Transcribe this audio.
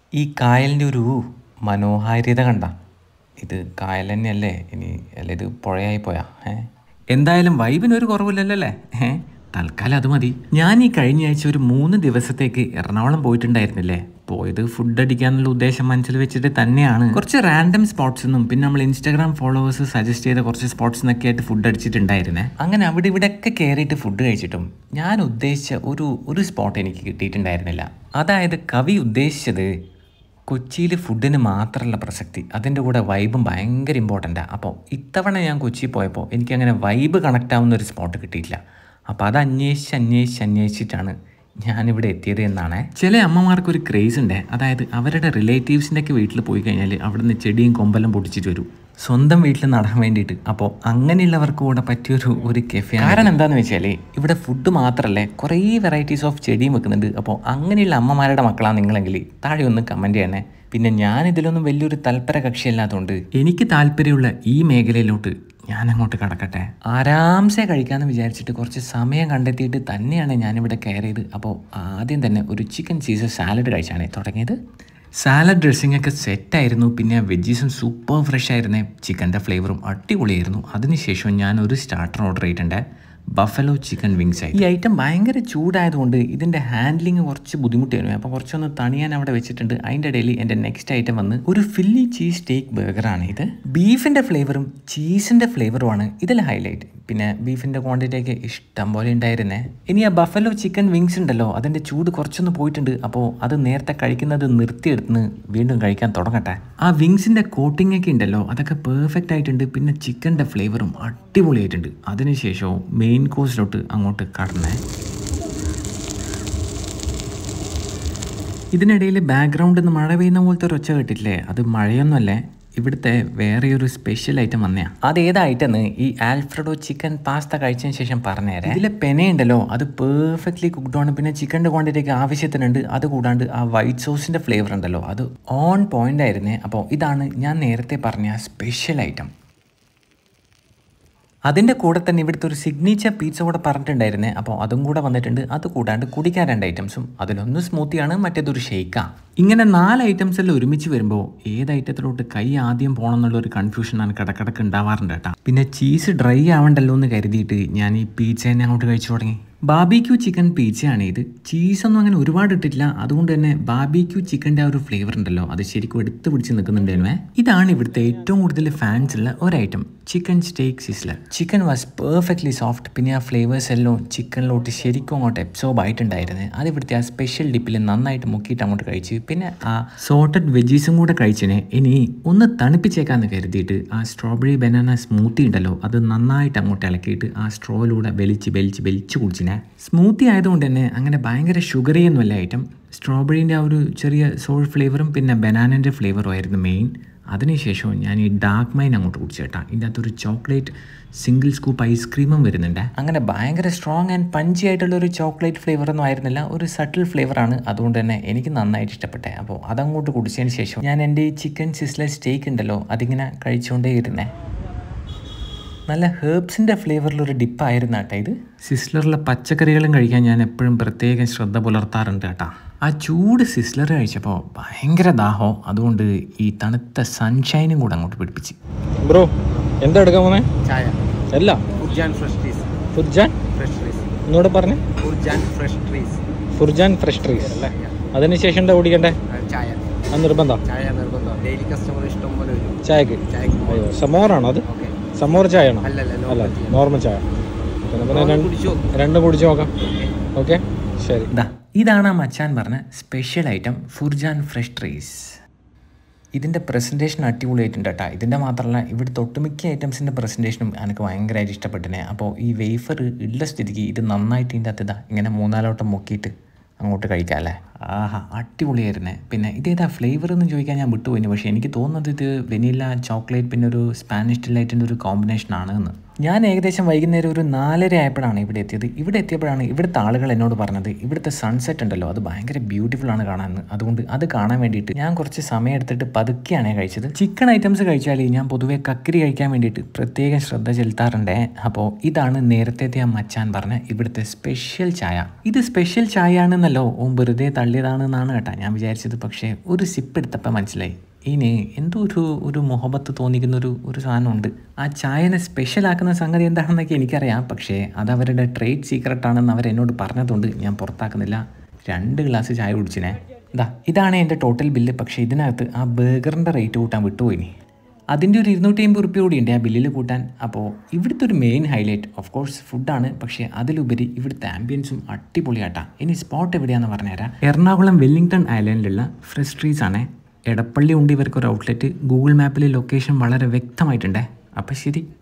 ഈ കായലിൻ്റെ ഒരു മനോഹാരിത കണ്ട ഇത് കായൽ തന്നെയല്ലേ ഇനി അല്ല ഇത് പുഴയായി പോയാ ഏ എന്തായാലും വൈബിന് ഒരു കുറവില്ലല്ലോ അല്ലേ ഏ തൽക്കാലം അത് മതി ഞാൻ ഈ കഴിഞ്ഞ ആഴ്ച ഒരു മൂന്ന് ദിവസത്തേക്ക് എറണാകുളം പോയിട്ടുണ്ടായിരുന്നില്ലേ പോയത് ഫുഡ് അടിക്കാന്നുള്ള ഉദ്ദേശം മനസ്സിൽ വെച്ചിട്ട് തന്നെയാണ് കുറച്ച് റാൻഡം സ്പോട്സ് നിന്നും പിന്നെ നമ്മൾ ഇൻസ്റ്റാഗ്രാം ഫോളോവേഴ്സ് സജസ്റ്റ് ചെയ്ത കുറച്ച് സ്പോട്സ് നിന്നൊക്കെ ആയിട്ട് ഫുഡ് അടിച്ചിട്ടുണ്ടായിരുന്നേ അങ്ങനെ അവിടെ ഇവിടെയൊക്കെ കയറിയിട്ട് ഫുഡ് കഴിച്ചിട്ടും ഞാൻ ഉദ്ദേശിച്ച ഒരു ഒരു സ്പോട്ട് എനിക്ക് കിട്ടിയിട്ടുണ്ടായിരുന്നില്ല അതായത് കവി ഉദ്ദേശിച്ചത് കൊച്ചിയിൽ ഫുഡിന് മാത്രമല്ല പ്രസക്തി അതിൻ്റെ കൂടെ വൈബും ഭയങ്കര ഇമ്പോർട്ടൻ്റാണ് അപ്പോൾ ഇത്തവണ ഞാൻ കൊച്ചി പോയപ്പോൾ എനിക്കങ്ങനെ വൈബ് കണക്റ്റ് ആവുന്ന ഒരു സ്പോട്ട് കിട്ടിയിട്ടില്ല അപ്പോൾ അത് അന്വേഷിച്ച് അന്വേഷിച്ച് അന്വേഷിച്ചിട്ടാണ് ഞാനിവിടെ എത്തിയത് എന്നാണ് ചില അമ്മമാർക്ക് ഒരു ക്രേസ് ഉണ്ട് അതായത് അവരുടെ റിലേറ്റീവ്സിൻ്റെ ഒക്കെ വീട്ടിൽ പോയി കഴിഞ്ഞാൽ അവിടുന്ന് ചെടിയും കൊമ്പെല്ലാം പൊടിച്ചിട്ട് വരും സ്വന്തം വീട്ടിൽ നടാൻ വേണ്ടിയിട്ട് അപ്പോൾ അങ്ങനെയുള്ളവർക്ക് കൂടെ പറ്റിയൊരു ഒരു കെഫെ കാരണം എന്താണെന്ന് വെച്ചാൽ ഇവിടെ ഫുഡ് മാത്രമല്ലേ കുറേ വെറൈറ്റീസ് ഓഫ് ചെടിയും വെക്കുന്നുണ്ട് അപ്പോൾ അങ്ങനെയുള്ള അമ്മമാരുടെ മക്കളാണ് നിങ്ങളെങ്കിൽ താഴെ ഒന്ന് കമൻറ്റ് ചെയ്യണേ പിന്നെ ഞാൻ ഇതിലൊന്നും വലിയൊരു തൽപര കക്ഷിയല്ലാത്തതുകൊണ്ട് എനിക്ക് താല്പര്യമുള്ള ഈ മേഖലയിലോട്ട് ഞാൻ അങ്ങോട്ട് കടക്കട്ടെ ആരാംസെ കഴിക്കാമെന്ന് വിചാരിച്ചിട്ട് കുറച്ച് സമയം കണ്ടെത്തിയിട്ട് തന്നെയാണ് ഞാനിവിടെ കയറിയത് അപ്പോൾ ആദ്യം തന്നെ ഒരു ചിക്കൻ സീസർ സാലഡ് കഴിച്ചാണ് തുടങ്ങിയത് സാലഡ് ഡ്രസ്സിംഗ് ഒക്കെ സെറ്റായിരുന്നു പിന്നെ വെജീസും സൂപ്പർ ഫ്രഷ് ആയിരുന്നേ ചിക്കൻ്റെ ഫ്ലേവറും അടിപൊളിയായിരുന്നു അതിനുശേഷം ഞാൻ ഒരു സ്റ്റാർട്ടർ ഓർഡർ ചെയ്തിട്ടുണ്ട് ബഫലോ ചിക്കൻ വിങ്സ് ആയി ഈ ഐറ്റം ഭയങ്കര ചൂടായതുകൊണ്ട് ഇതിൻ്റെ ഹാൻഡ്ലിങ് കുറച്ച് ബുദ്ധിമുട്ടായിരുന്നു അപ്പോൾ കുറച്ചൊന്ന് തണിയാൻ അവിടെ വെച്ചിട്ടുണ്ട് അതിൻ്റെ ഇടയിൽ എൻ്റെ നെക്സ്റ്റ് ഐറ്റം വന്ന് ഒരു ഫില്ലി ചീസ് സ്റ്റേക്ക് ബർഗറാണ് ഇത് ബീഫിൻ്റെ ഫ്ലേവറും ചീസിൻ്റെ ഫ്ലേവറുമാണ് ഇതിൽ ഹൈലൈറ്റ് പിന്നെ ബീഫിൻ്റെ ക്വാണ്ടിറ്റി ഒക്കെ ഇഷ്ടം പോലെ ഉണ്ടായിരുന്നേ ഇനി ആ ബഫലോ ചിക്കൻ വിങ്സ് ഉണ്ടല്ലോ അതിൻ്റെ ചൂട് കുറച്ചൊന്ന് പോയിട്ടുണ്ട് അപ്പോൾ അത് നേരത്തെ കഴിക്കുന്നത് നിർത്തിയെടുത്ത് വീണ്ടും കഴിക്കാൻ തുടങ്ങട്ടെ ആ വിങ്സിൻ്റെ കോട്ടിംഗ് ഒക്കെ ഉണ്ടല്ലോ അതൊക്കെ പെർഫെക്റ്റ് ആയിട്ടുണ്ട് പിന്നെ ചിക്കൻ്റെ ഫ്ലേവറും അടിപൊളിയായിട്ടുണ്ട് അതിനുശേഷവും മെയിൻ കോഴ്സിലോട്ട് അങ്ങോട്ട് കടന്നേ ഇതിനിടയിൽ ബാക്ക്ഗ്രൗണ്ടിൽ നിന്ന് മഴ പെയ്യുന്ന പോലത്തെ ഒരു ഒച്ച കേട്ടില്ലേ അത് മഴയൊന്നുമല്ലേ ഇവിടുത്തെ വേറെ ഒരു സ്പെഷ്യൽ ഐറ്റം വന്നയാ അത് ഏതായിട്ടെന്ന് ഈ ആൽഫ്രഡോ ചിക്കൻ പാസ്ത കഴിച്ചതിന് ശേഷം പറഞ്ഞുതരാം ഇതിലെ പെനയുണ്ടല്ലോ അത് പെർഫെക്റ്റ്ലി കുക്ക്ഡ് ആണ് പിന്നെ ചിക്കൻ്റെ ക്വാണ്ടിറ്റിക്ക് ആവശ്യത്തിനുണ്ട് അത് കൂടാണ്ട് ആ വൈറ്റ് സോസിൻ്റെ ഫ്ലേവർ ഉണ്ടല്ലോ അത് ഓൺ പോയിന്റ് ആയിരുന്നേ അപ്പോൾ ഇതാണ് ഞാൻ നേരത്തെ പറഞ്ഞ സ്പെഷ്യൽ ഐറ്റം അതിൻ്റെ കൂടെ തന്നെ ഇവിടുത്തെ ഒരു സിഗ്നേച്ചർ പീച്ച കൂടെ പറഞ്ഞിട്ടുണ്ടായിരുന്നേ അപ്പോൾ അതും കൂടെ വന്നിട്ടുണ്ട് അത് കൂടാണ്ട് കുടിക്കാൻ രണ്ട് ഐറ്റംസും അതിലൊന്ന് സ്മൂത്തിയാണ് മറ്റേതൊരു ഷേക്കാണ് ഇങ്ങനെ നാല് ഐറ്റംസ് എല്ലാം ഒരുമിച്ച് വരുമ്പോൾ ഏത് ഐറ്റത്തിലോട്ട് കൈ ആദ്യം പോകണം എന്നുള്ള ഒരു കൺഫ്യൂഷനാണ് കിടക്കിടക്ക് ഉണ്ടാവാറുണ്ട് കേട്ടോ പിന്നെ ചീസ് ഡ്രൈ ആവണ്ടല്ലോ എന്ന് കരുതിയിട്ട് ഞാൻ ഈ പീച്ച തന്നെ അങ്ങോട്ട് കഴിച്ചു തുടങ്ങി ബാബിക്യൂ ചിക്കൻ പീച്ചയാണ് ഇത് ചീസൊന്നും അങ്ങനെ ഒരുപാട് ഇട്ടിട്ടില്ല അതുകൊണ്ട് തന്നെ ബാബിക്യൂ ചിക്കൻ്റെ ആ ഒരു ഫ്ലേവർ ഉണ്ടല്ലോ അത് ശരിക്കും എടുത്ത് പിടിച്ച് നിൽക്കുന്നുണ്ടായിരുന്നേ ഇതാണ് ഇവിടുത്തെ ഏറ്റവും കൂടുതൽ ഫാൻസ് ഉള്ള ഒരു item chicken steak sizzler chicken was perfectly soft പിന്നെ ആ ഫ്ലേവേഴ്സ് എല്ലാം ചിക്കനിലോട്ട് ശരിക്കും അങ്ങോട്ട് എബ്സോർബ് ആയിട്ടുണ്ടായിരുന്നത് അത് ഇവിടുത്തെ ആ സ്പെഷ്യൽ ഡിപ്പിൽ നന്നായിട്ട് മുക്കിയിട്ട് അങ്ങോട്ട് കഴിച്ച് പിന്നെ ആ സോർട്ടഡ് വെജീസും കൂടെ കഴിച്ചിന് ഇനി ഒന്ന് തണുപ്പിച്ചേക്കാന്ന് കരുതിയിട്ട് ആ സ്ട്രോബെറി ബനാന സ്മൂത്തി ഉണ്ടല്ലോ അത് നന്നായിട്ട് അങ്ങോട്ട് ഇളക്കിയിട്ട് ആ സ്ട്രോയിലൂടെ വലിച്ച് വലിച്ച് വലിച്ച് കുടിച്ചിനെ സ്മൂത്തി ആയതുകൊണ്ട് തന്നെ അങ്ങനെ ഭയങ്കര ഷുഗറി ഒന്നുമല്ല ഐറ്റം സ്ട്രോബെറീൻ്റെ ആ ഒരു ചെറിയ സോൾ ഫ്ലേവറും പിന്നെ ബനാനൻ്റെ ഫ്ലേവറും ആയിരുന്നു മെയിൻ അതിനുശേഷം ഞാൻ ഈ ഡാർക്ക് മൈൻ അങ്ങോട്ട് കുടിച്ചു കേട്ടാ ഇതിൻ്റെ അകത്തൊരു ചോക്ലേറ്റ് സിംഗിൾ സ്കൂപ്പ് ഐസ്ക്രീമും വരുന്നുണ്ട് അങ്ങനെ ഭയങ്കര സ്ട്രോങ് ആൻഡ് പഞ്ചി ആയിട്ടുള്ള ഒരു ചോക്ലേറ്റ് ഫ്ലേവർ ഒന്നും ആയിരുന്നില്ല ഒരു സട്ടിൽ ഫ്ലേവറാണ് അതുകൊണ്ട് തന്നെ എനിക്ക് നന്നായിട്ട് ഇഷ്ടപ്പെട്ടെ അപ്പോൾ അതങ്ങോട്ട് കുടിച്ചതിന് ശേഷം ഞാൻ എൻ്റെ ഈ ചിക്കൻ സിസ്ലർ സ്റ്റേക്ക് ഉണ്ടല്ലോ അതിങ്ങനെ കഴിച്ചുകൊണ്ടേ ഇരുന്നേ നല്ല ഹേർബ്സിൻ്റെ ഫ്ലേവറിലൊരു ഡിപ്പായിരുന്നു കേട്ടോ ഇത് സിസ്ലറിലെ പച്ചക്കറികളും കഴിക്കാൻ ഞാൻ എപ്പോഴും പ്രത്യേകം ശ്രദ്ധ പുലർത്താറുണ്ട് കേട്ടാ ആ ചൂട് സിസ്ലർ കഴിച്ചപ്പോൾ ഭയങ്കര ദാഹം അതുകൊണ്ട് ഈ തണുത്ത സൺഷൈനും കൂടെ അങ്ങോട്ട് പിടിപ്പിച്ച് ബ്രോ എന്താ എടുക്കാൻ പോന്നെ ചായ അല്ല Furjan fresh trees Furjan fresh trees ഒന്നുകൂടെ പറഞ്ഞേ Furjan fresh trees Furjan fresh trees അതിനുശേഷം എന്താ കുടിക്കണ്ടേ ചായ അത് നിർബന്ധം ചായ നിർബന്ധം ഡെയിലി കസ്റ്റമർ ഇഷ്ടം പോലെ വരും ചായക്ക് ചായക്ക് അയ്യോ സമോറാണോ അത് ഓക്കെ സമോർ ചായ ആണോ അല്ലല്ല അല്ല normal tea. നോർമൽ ചായ ഓക്കേ, എന്നാ പിന്നെ രണ്ട്- കുടിച്ചു രണ്ടും കുടിച്ച് നോക്കാം ഓക്കെ ശരി ഇതാ ഇതാണ് ആ മച്ചാൻ പറഞ്ഞ special item Furjan fresh trees ഇതിൻ്റെ പ്രസൻറ്റേഷൻ അടിപൊളിയായിട്ടുണ്ട് കേട്ടോ ഇതിൻ്റെ മാത്രമല്ല ഇവിടുത്തെ ഒട്ടുമിക്ക ഐറ്റംസിൻ്റെ പ്രസൻറ്റേഷനും എനിക്ക് ഭയങ്കരമായിട്ട് ഇഷ്ടപ്പെട്ടിനെ അപ്പോൾ ഈ വേഫർ ഉള്ള സ്ഥിതിക്ക് ഇത് നന്നായിട്ട് ഇതിൻ്റെ അകത്ത് ഇതാ ഇങ്ങനെ മൂന്നാലോട്ടം മുക്കിയിട്ട് അങ്ങോട്ട് കഴിക്കാം അല്ലേ ആഹാ അടിപൊളിയായിരുന്നേ പിന്നെ ഇതേതാ ഫ്ലേവർ എന്ന് ചോദിക്കാൻ ഞാൻ വിട്ടുപോയിന് പക്ഷേ എനിക്ക് തോന്നുന്നത് ഇത് വെനില ചോക്ലേറ്റ് പിന്നെ ഒരു സ്പാനിഷ് ഡിലൈറ്റിൻ്റെ ഒരു കോമ്പിനേഷൻ ആണ് എന്ന് ഞാൻ ഏകദേശം വൈകുന്നേരം ഒരു നാലര ആയപ്പോഴാണ് ഇവിടെ എത്തിയത് ഇവിടെ എത്തിയപ്പോഴാണ് ഇവിടുത്തെ ആളുകൾ എന്നോട് പറഞ്ഞത് ഇവിടുത്തെ സൺസെറ്റ് ഉണ്ടല്ലോ അത് ഭയങ്കര ബ്യൂട്ടിഫുൾ ആണ് കാണാൻ അതുകൊണ്ട് അത് കാണാൻ വേണ്ടിയിട്ട് ഞാൻ കുറച്ച് സമയം എടുത്തിട്ട് പതുക്കെയാണ് കഴിച്ചത് ചിക്കൻ ഐറ്റംസ് കഴിച്ചാൽ ഞാൻ പൊതുവെ കക്കരി കഴിക്കാൻ വേണ്ടിയിട്ട് പ്രത്യേകം ശ്രദ്ധ ചെലുത്താറുണ്ടേ അപ്പോൾ ഇതാണ് നേരത്തെ ആ മച്ചാൻ പറഞ്ഞ ഇവിടുത്തെ സ്പെഷ്യൽ ചായ ഇത് സ്പെഷ്യൽ ചായ ആണെന്നല്ലോ ഓൻ വെറുതെ തള്ളിയതാണെന്നാണ് കേട്ടോ ഞാൻ വിചാരിച്ചത് പക്ഷേ ഒരു സിപ്പ് എടുത്തപ്പോൾ മനസ്സിലായി ഇനി എന്തോ ഒരു ഒരു മുഹബത്ത് തോന്നിക്കുന്ന ഒരു ഒരു സാധനമുണ്ട് ആ ചായനെ സ്പെഷ്യൽ ആക്കുന്ന സംഗതി എന്താണെന്നൊക്കെ എനിക്കറിയാം പക്ഷേ അത് അവരുടെ ട്രേഡ് സീക്രട്ട് ആണെന്ന് അവർ എന്നോട് പറഞ്ഞതുകൊണ്ട് ഞാൻ പുറത്താക്കുന്നില്ല രണ്ട് ഗ്ലാസ് ചായ കുടിച്ചിനെ ഇതാ ഇതാണ് എൻ്റെ ടോട്ടൽ ബില്ല് പക്ഷേ ഇതിനകത്ത് ആ ബർഗറിൻ്റെ റേറ്റ് കൂട്ടാൻ വിട്ടുപോയിനി അതിൻ്റെ ഒരു ഇരുന്നൂറ്റി അമ്പത് റുപ്യ കൂടി ഉണ്ട് ആ ബില്ലിൽ കൂട്ടാൻ അപ്പോൾ ഇവിടുത്തെ ഒരു മെയിൻ ഹൈലൈറ്റ് ഓഫ് കോഴ്സ് ഫുഡാണ് പക്ഷേ അതിലുപരി ഇവിടുത്തെ ആംബിയൻസും അടിപൊളിയാട്ടാ ഇനി സ്പോട്ട് എവിടെയാണെന്ന് പറഞ്ഞുതരാം എറണാകുളം വെല്ലിംഗ്ടൺ ഐലൻഡിലുള്ള ഫ്രഷ് ട്രീസ് ആണ് എടപ്പള്ളി ഉണ്ട് ഇവർക്ക് ഒരു ഔട്ട്ലെറ്റ് ഗൂഗിൾ മാപ്പിൽ ലൊക്കേഷൻ വളരെ വ്യക്തമായിട്ടുണ്ട് അപ്പോൾ ശരി